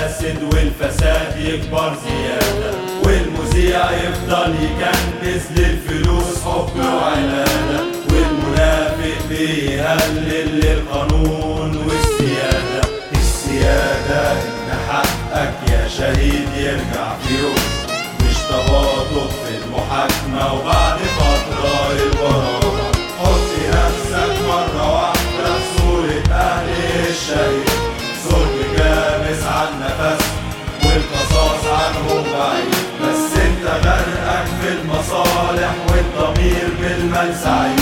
فاسد والفساد يكبر زيادة والمذيع يفضل يكنس للفلوس حب وعنادة والمنافق بيهلل للقانون والسيادة السيادة إن حقك يا شهيد يرجع في يوم مش تباطؤ في المحاكمة وبعد فترة البراءة حط نفسك مرة واحدة في صورة أهل الشهيد ظلم جامس عن نفس والقصاص عنهم بعيد بس انت غرقك في المصالح والضمير بالمال سعيد